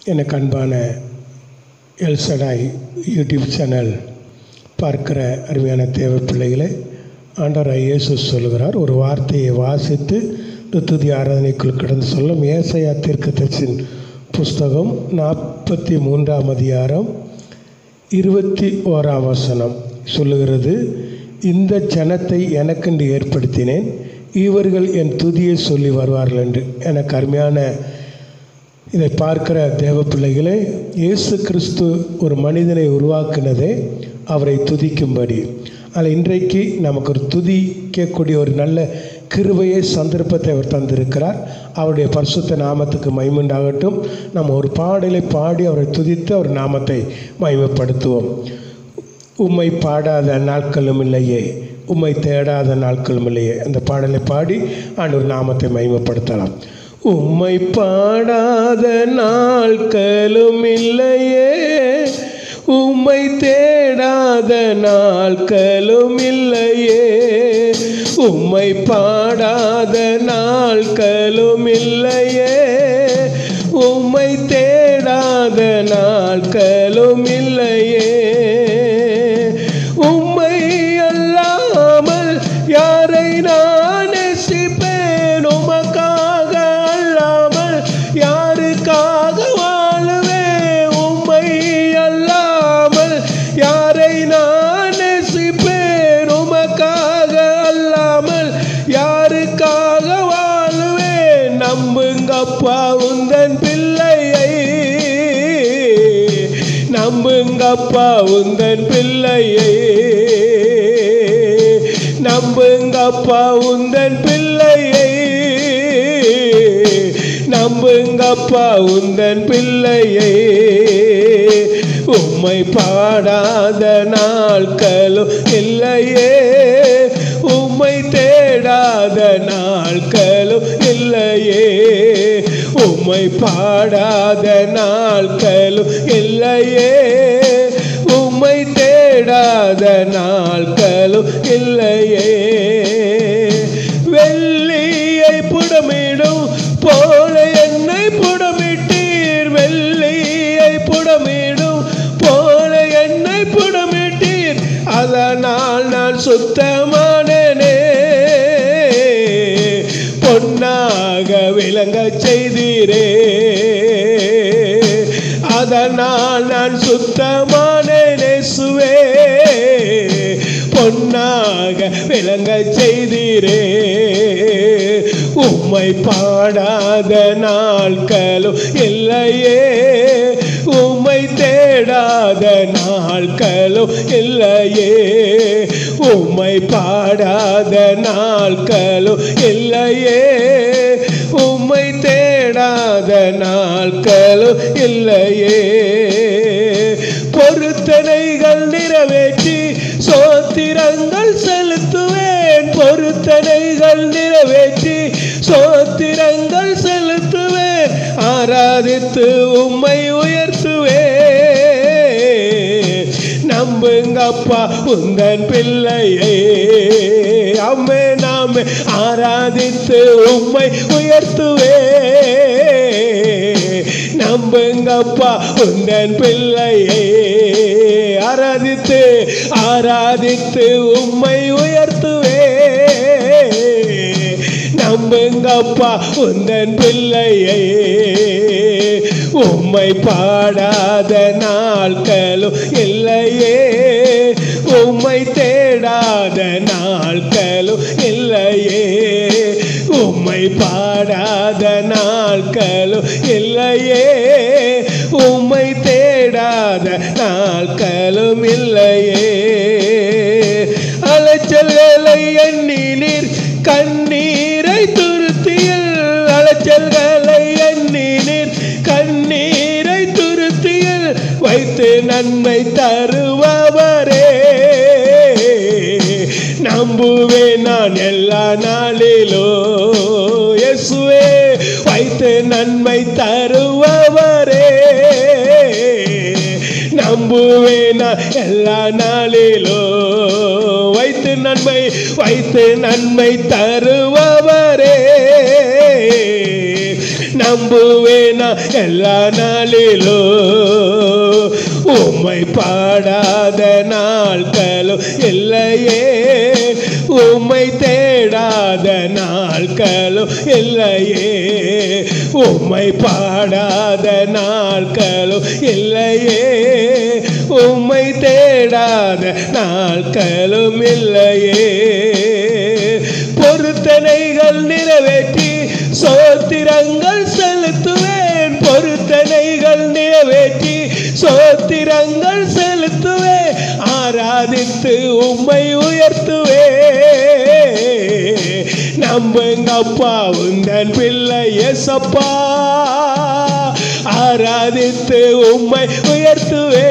எனக்கு அன்பான El Shaddai YouTube channel பார்க்கிற அருமையான தேவ பிள்ளைகளை ஆண்டவராய் இயேசு சொல்லுகிறார் ஒரு வார்த்தையை வாசித்து இந்த துதி ஆராதனைக்குள் கடந்து சொல்லும் ஏசையா தீர்க்கதரிசின் புஸ்தகம் நாற்பத்தி மூன்றாம் அதிகாரம் இருபத்தி ஓராம் வசனம் சொல்லுகிறது இந்த ஜனத்தை எனக்கென்று ஏற்படுத்தினேன் இவர்கள் என் துதியை சொல்லி வருவார்கள் என்று எனக்கு அருமையான இதை பார்க்கிற தேவ பிள்ளைகளே இயேசு கிறிஸ்து ஒரு மனிதனை உருவாக்கினதே அவரை துதிக்கும்படி ஆனால் இன்றைக்கு நமக்கு ஒரு துதிக்கக்கூடிய ஒரு நல்ல கிருபையை சந்தர்ப்பத்தை அவர் தந்திருக்கிறார் அவருடைய பரிசுத்த நாமத்துக்கு மைமுண்டாகட்டும் நம்ம ஒரு பாடலை பாடி அவரை துதித்து அவர் நாமத்தை மைமைப்படுத்துவோம் உம்மை பாடாத நாட்களும் இல்லையே உம்மை தேடாத நாட்களும் இல்லையே அந்த பாடலை பாடி ஆண்டவர் நாமத்தை மைமைப்படுத்தலாம் உம்மை பாடாத நாட்களும் இல்லையே உம்மை தேடாத நாட்களும் இல்லையே உம்மை பாடாத நாட்களும் இல்லையே உம்மை தேடாத நாட்களும் இல்லையே உம்மை அல்லாமல் யாரை நான் நேசிப்பேன் உமக்காக அல்லாமல் யாருக்காக வாழுவே உம்மை அல்லாமல் யாரை நான் நேசிப்பேன் உமக்காக அல்லாமல் யாருக்காக வாழுவேன் நம்புங்கப்பா உந்தன் பிள்ளையை நம்புங்கப்பா உந்தன் பிள்ளையை நம்புங்கப்பா உந்தன் பிள்ளையை நம்புங்கப்பா உந்தன் பிள்ளையை உம்மை பாடாத நாட்களும் இல்லையே உம்மை தேடாத நாட்களும் இல்லையே உம்மை பாடாத நாட்களும் இல்லையே உம்மை தேடாத நாட்களும் இல்லையே வெள்ளியை புடமிடும் போல என்னை புடமிட்டீர் வெள்ளியை புடமிடும் போல என்னை புடமிட்டீர் அதனால் நான் சுத்தமானனே பொன்னாக விளங்க செய்தீரே அதனால் நான் சுத்தமான நேசுவே பொன்னாக விளங்க செய்தீரே உம்மை பாடாத நாட்களும் இல்லையே உம்மை தேடாத நாட்களும் இல்லையே உம்மை பாடாத நாட்களும் இல்லையே உம்மை தேடாத நாட்களும் இல்லையே பொருத்தனைகள் நிறைவேற்றி சோத்திரங்கள் செலுத்துவேன் பொருத்தனைகள் நிறைவேற்றி சோத்திரங்கள் செலுத்துவேன் ஆராதித்து உம்மை உயர்த்துவேன் நம்புங்கப்பா உந்தன் பிள்ளையே அம்மே நாமே ஆராதித்து உம்மை உயர்த்துவே நம்புங்கப்பா உந்தன் பிள்ளையே ஆராதித்து ஆராதித்து உம்மை உயர்த்துவே நம்புங்கப்பா உந்தன் பிள்ளையே உம்மை பாடாத நாட்களும் இல்லையே உம்மை தேடாத நாட்களும் இல்லையே உம்மை பாடாத நாட்களும் இல்லையே உம்மை தேடாத நாட்களும் இல்லையே அலைச்சல்களை எண்ணி நீர் கண்ணீரை துருத்தியில் அலைச்சல்களை எண்ணி நீர் கண்ணீரை துருத்தியில் வைத்து நன்மை தருபவரே நம்புவேன் நான் எல்லா நாளிலோ இயேசுவே வைத்து நன்மை தருபவரே நம்புவேன் நான் எல்லா நாளிலோ வைத்து நன்மை வைத்து நன்மை தருபவரே நம்புவேனா எல்லா நாளிலோ உம்மை பாடாத நாட்களும் இல்லையே உம்மை தேடாத நாட்களும் இல்லையே உம்மை பாடாத நாட்களும் இல்லையே உம்மை தேடாத நாட்களும் இல்லையே பொருத்தனைகள் நிறைவேற்றி சோத்திரங்கள் செலுத்துவேன் பொருத்தனைகள் நிறைவேற்றி சோத்திரங்கள் செலுத்துவேன் ஆராதித்து உம்மை உயர்த்துவே நம்புங்கப்பா உந்தன் பிள்ளை எசப்பா ஆராதித்து உம்மை உயர்த்துவே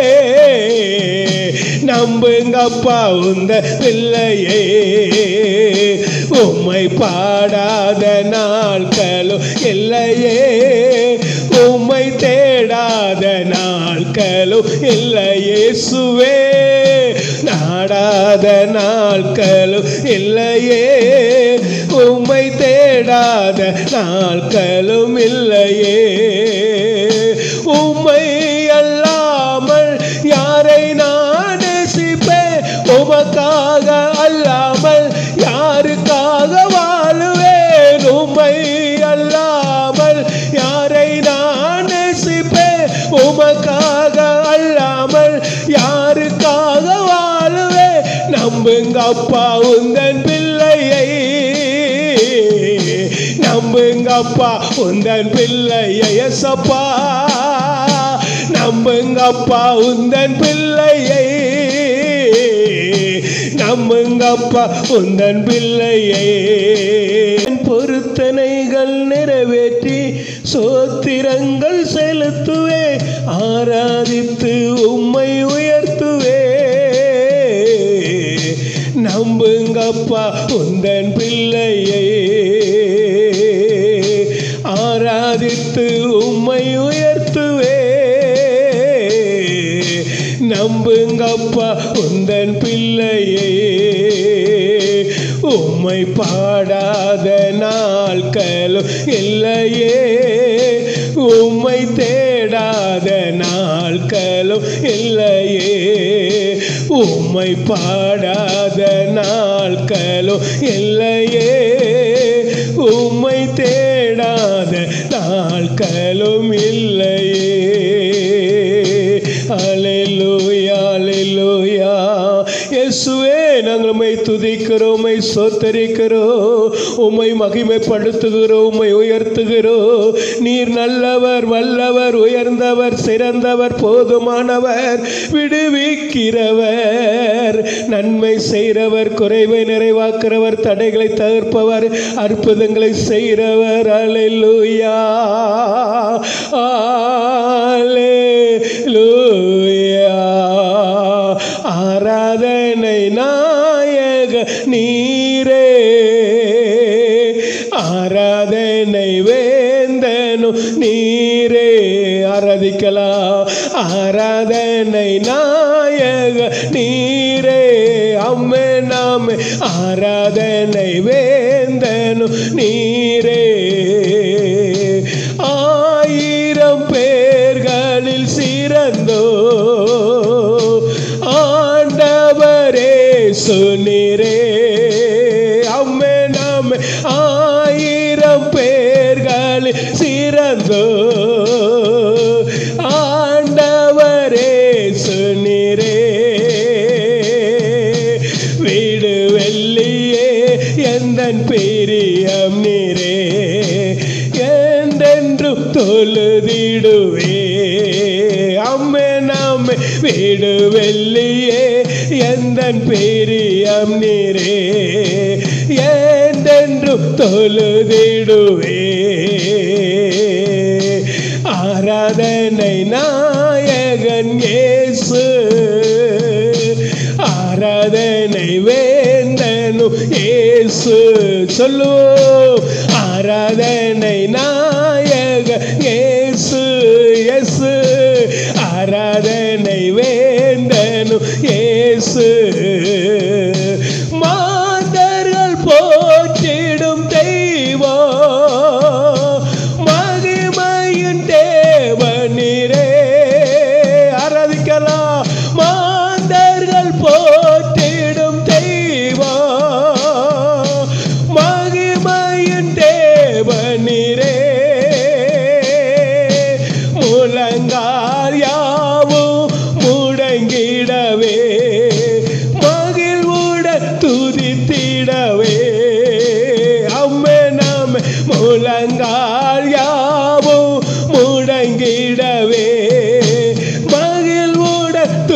நம்புங்கப்பா உந்த பிள்ளையே உம்மை பாடாத நாட்களும் இல்லையே உம்மை தேடாத நாட்களும் இல்லையே சுவே நாடாத நாட்களும் இல்லையே உம்மை தேடாத நாட்களும் இல்லையே உம்மை அல்லாமல் யாரை நான் நேசிப்பேன் உமக்காக அல்லாமல் யாருக்காக வாழுவேன் உம்மை அல்லாமல் யாரை நான் நேசிப்பேன் உமக்காக அல்லாமல் யாருக்காக வாழுவேன் நம்புங்க அப்பா உந்தன் பிள்ளையை நம்புங்க அப்பா உந்தன் பிள்ளையை எசப்பா நம்புங்க அப்பா உந்தன் பிள்ளையை நம்புங்கப்பா உந்தன் பிள்ளையே பொருத்தனைகள் நிறைவேற்றி சோத்திரங்கள் செலுத்துவே ஆராதித்து உம்மை உயர்த்துவே நம்புங்கப்பா உந்தன் பிள்ளையை ஆராதித்து உம்மை உயர்த்துவே நம்புங்கப்பா உந்தன் பிள்ளையே உம்மை பாடாத நாட்களும் இல்லையே உம்மை தேடாத நாட்களும் இல்லையே உம்மை பாடாத நாட்களும் இல்லையே உம்மை தேடாத நாட்களும் இல்லையே அலையிலூயா அலையிலூயா இயேசுவே நாங்கள் உம்மை துதிக்கிறோம் உம்மை சோத்தரிக்கிறோம் உம்மை மகிமைப்படுத்துகிறோம் உம்மை உயர்த்துகிறோம் நீர் நல்லவர் வல்லவர் உயர்ந்தவர் சிறந்தவர் போதுமானவர் விடுவிக்கிறவர் நன்மை செய்கிறவர் குறைவை நிறைவாக்குறவர் தடைகளை தவிர்ப்பவர் அற்புதங்களை செய்கிறவர் அலையிலூயா அலையிலூயா ஆராதனை நாயக நீரே ஆராதனை வேந்தனும் நீரே ஆராதிக்கலாம் ஆராதனை நாயக நீரே அம்மே நாமே ஆராதனை வேந்தனும் நீரே ஆயிரம் பேர்களில் சிறந்தோ ஆண்டவரே சுனிரே அம்மே நாமே ஆயிரம் பேர்களில் சிறந்தோ ஆண்டவரே சுனிரே வீடு வெள்ளியே எந்தன் பிரியம் நீரே என்றென்றும் தொழுதிடுவே அம்மே நாமே வீடு வெள்ளியே எந்தன் பிரியம் நீரே என்றென்றும் தொழுதிடுவே ஆராதனை நாயகன் இயேசு ஆராதனை வேந்தனு இயேசு சொல்லுவோம் ஆராதனை நாயக இயேசு இயேசு ஆராதனை வேந்தனு இயேசு மாந்தர்கள் போற்றிடும் தெய்வம்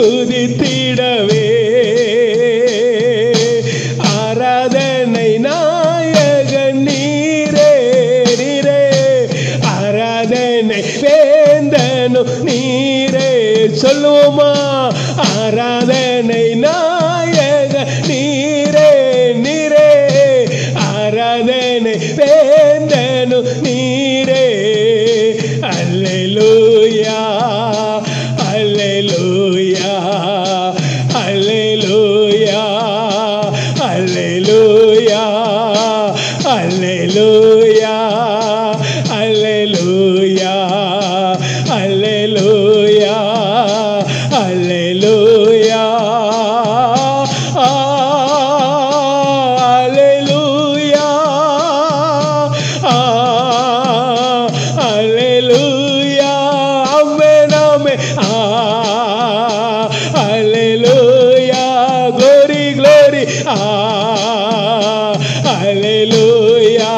துதித்திடவே ஆராதனை நாயக நீரே நீரே ஆராதனை வேந்தனு நீரே சொல்லுவோமா ஆராதனை நாயக நீரே நீரே ஆராதனை வேந்தனு நீரே அல்லேலூயா அல்லேலூயா அல்லேலூயா அல்லேலூயா அல்லேலூயா அல்லேலூயா அல்லேலூயா அல்லேலூயா அல்லேலூயா அல்லேலூயா ஆமென் ஆமென் அல்லேலூயா glory glory அல்லேலூயா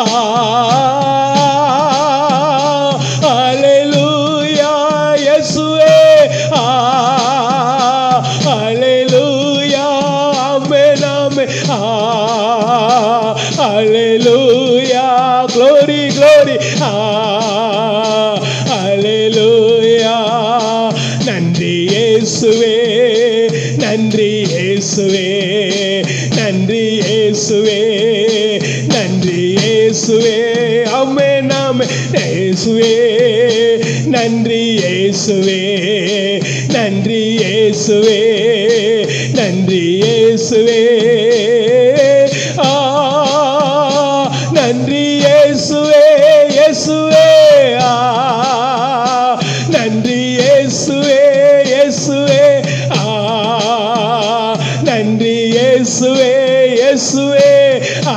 அல்லேலூயா இயேசுவே அல்லேலூயா ஆமென் ஆமென் அல்லேலூயா glory glory அல்லேலூயா நன்றி இயேசுவே நன்றி இயேசுவே நன்றி இயேசுவே நன்றி இயேசுவே அம்மே நாம இயேசுவே நன்றி இயேசுவே நன்றி இயேசுவே நன்றி இயேசுவே ஆ நன்றி இயேசுவே இயேசுவே ஆ நன்றி இயேசுவே இயேசுவே ஆ நன்றி இயேசுவே இயேசுவே ஆ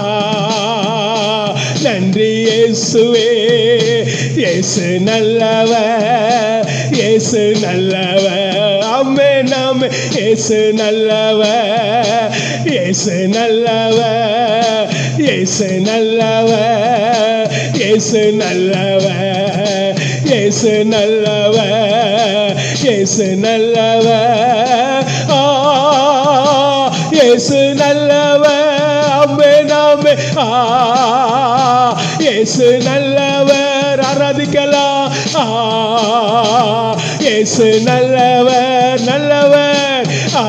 நன்றி இயேசுவே இயேசு நல்லவர் இயேசு நல்லவர் அம்மே நாம இயேசு நல்லவர் இயேசு நல்லவர் இயேசு நல்லவர் இயேசு நல்லவர் இயேசு நல்லவர் இயேசு நல்லவர் ஆ இயேசு நல்லவர் அம்மே நாமே ஆ இயேசு நல்லவர் ஆராதிக்கலாம் ஆ இயேசு நல்லவர் நல்லவர் ஆ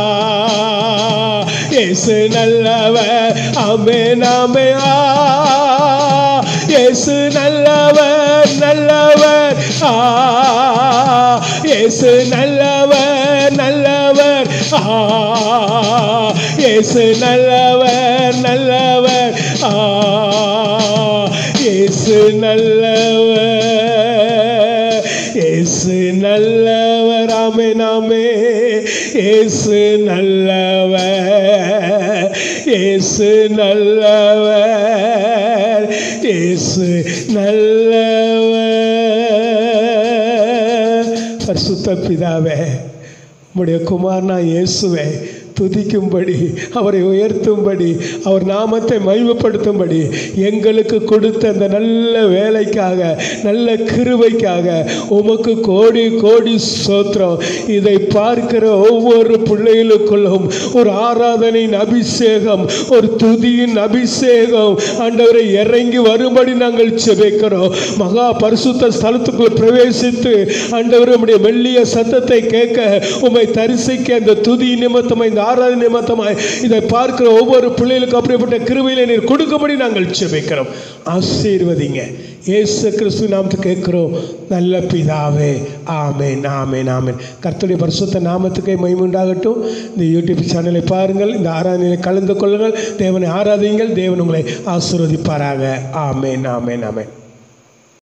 இயேசு நல்லவர் அம்மே நாமே ஆ இயேசு நல்லவர் நல்லவர் ஆ இயேசு நல்லவர் நல்லவர் ஆ இயேசு நல்லவர் நல்லவர் ஆ இயேசு நல்லவர் இயேசு நல்லவர் ஆமே நாமே இயேசு நல்லவர் இயேசு நல்லவர் இயேசு நல்லவர் பரிசுத்த பிதாவே உம்முடைய குமாரனா இயேசுவை துதிக்கும்படி அவரை உயர்த்தும்படி அவர் நாமத்தை மகிமைப்படுத்தும்படி எங்களுக்கு கொடுத்த அந்த நல்ல வேலைக்காக நல்ல கிருபைக்காக உமக்கு கோடி கோடி ஸ்தோத்திரம் இதை பார்க்கிற ஒவ்வொரு பிள்ளைகளுக்குள்ளும் ஒரு ஆராதனையின் அபிஷேகம் ஒரு துதியின் அபிஷேகம் ஆண்டவரை இறங்கி வரும்படி நாங்கள் செபிக்கிறோம் மகா பரிசுத்த ஸ்தலத்துக்குள் பிரவேசித்து ஆண்டவர் உம்முடைய மெல்லிய சத்தத்தை கேட்க உம்மை தரிசிக்க இந்த துதி நிமித்தமாய் இந்த ஆராதனை நிமித்தமாய் இதை பார்க்கிற ஒவ்வொரு பிள்ளைகளுக்கும் அப்படிப்பட்ட கிருபையில நீர் கொடுக்கும்படி நாங்கள் செபிக்கிறோம் ஆசீர்வதிங்க இயேசு கிறிஸ்து நாமத்தை கேட்கிறோம் நல்ல பிதாவே ஆமென் ஆமென் ஆமென் கர்த்தருடைய பரிசுத்த நாமத்துக்கே மகிமுண்டாகட்டும் இந்த யூடியூப் சேனலை பாருங்கள் இந்த ஆராதனையில் கலந்து கொள்ளுங்கள் தேவனை ஆராதிங்கள் தேவன் உங்களை ஆசீர்வதிப்பாராக ஆமென் ஆமென் ஆமென்